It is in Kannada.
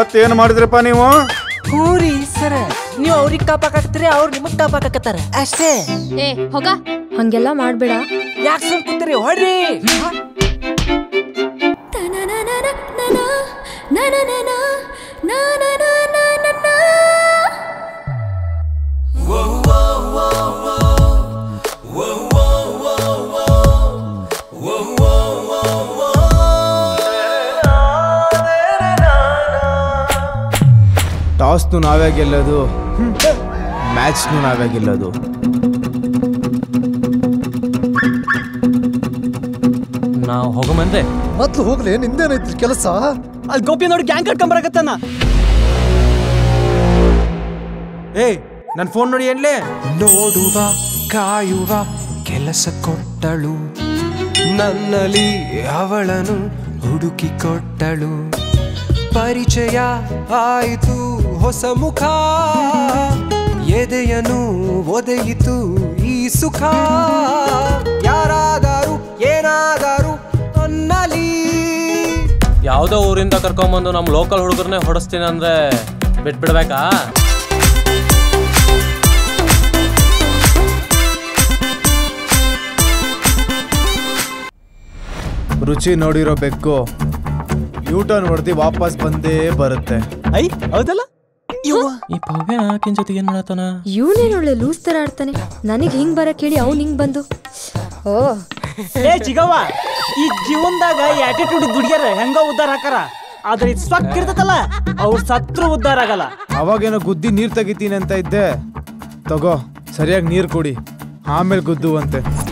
ಇವತ್ತೇನು ಮಾಡಿದ್ರಪ್ಪ ನೀವು ಹ್ಞೂ ರೀ ಸರ ನೀವು ಅವ್ರಿಗೆ ಕಾಪಾಕಾಕ್ತೀರಿ ಅವ್ರು ನಿಮಗ್ ಕಾಪಾಕತ್ತಾರ ಅಷ್ಟೇ ಏ ಹೋಗ ಹಂಗೆಲ್ಲ ಮಾಡ್ಬೇಡ ಯಾಕೆ ಸುಮ್ ಕೂತೀರಿ ಹೊಡ್ರಿ ಟಾಸ್ನು ನಾವೇ ಗೆಲ್ಲೋದು ಮ್ಯಾಚ್ನು ನಾವೇ ಗೆಲ್ಲೋದು ನಾವು ಹೋಗಮಂದೆ ಮೊದ್ಲು ಹೋಗ್ಲಿ ನಿಂದೇನೈತಿ ಕೆಲಸ ಅಲ್ಲಿ ಗೋಪಿ ನೋಡಿ ಗ್ಯಾಂಗ್ ಕಟ್ಕೊಂಬರಕತ್ತಾನ ಏಯ್ ನನ್ನ ಫೋನ್ ನೋಡಿ ಏನ್ಲೇ ನೋಡುವ ಕಾಯುವ ಕೆಲಸ ಕೊಟ್ಟಳು ನನ್ನಲ್ಲಿ ಅವಳನು ಹುಡುಕಿ ಕೊಟ್ಟಳು ಪರಿಚಯ ಆಯಿತು ಹೊಸ ಮುಖ ಎದೆಯನು ಒದೆಯಿತು ಈ ಸುಖ ಯಾರಾದರೂ ಏನಾದರೂ ಅನ್ನಲಿ ಯಾವ್ದೋ ಊರಿಂದ ಕರ್ಕೊಂಬಂದು ನಮ್ಮ ಲೋಕಲ್ ಹುಡುಗರನ್ನೇ ಹೊಡಿಸ್ತೀನಿ ಅಂದ್ರೆ ಬಿಟ್ಬಿಡ್ಬೇಕಾ ರುಚಿ ನೋಡಿರೋ ಬೆಕ್ಕು ಯೂಟರ್ನ್ ಹೊಡೆದು ವಾಪಸ್ ಬಂದೇ ಬರುತ್ತೆ ಐ ಹೌದಲ್ಲ ಈ ಭವ್ಯ ಆಕಿನ ಜೊತೆಗೆ ಏನ್ ಮಾಡತ್ತಾನ ಇವನೇನ್ ಒಳ್ಳೆ ಲೂಸ್ ತರ ಆಡ್ತಾನೆ ನನಗ್ ಹಿಂಗ್ ಬರಕ್ ಹೇಳಿ ಅವ್ನ್ ಹಿಂಗ್ ಬಂದು ಓ ಏ ಚಿಗವ್ವ ಈ ಜೀವನದಾಗ ಆಟಿಟ್ಯೂಡ್ ದುಡಿಯಾರ ಹೆಂಗ ಉದ್ದಾರ ಹಾಕಾರ ಆದ್ರೆ ಇದು ಸ್ವಕ್ ಇರ್ತತಲ್ಲ ಅವ್ರು ಸತ್ರು ಉದ್ದಾರ ಆಗಲ್ಲ ಅವಾಗೇನೋ ಗುದ್ದಿ ನೀರು ತೆಗಿತೀನಿ ಅಂತ ಇದ್ದೆ ತಗೋ ಸರಿಯಾಗಿ ನೀರು ಕೊಡಿ ಆಮೇಲೆ ಗುದ್ದುವಂತೆ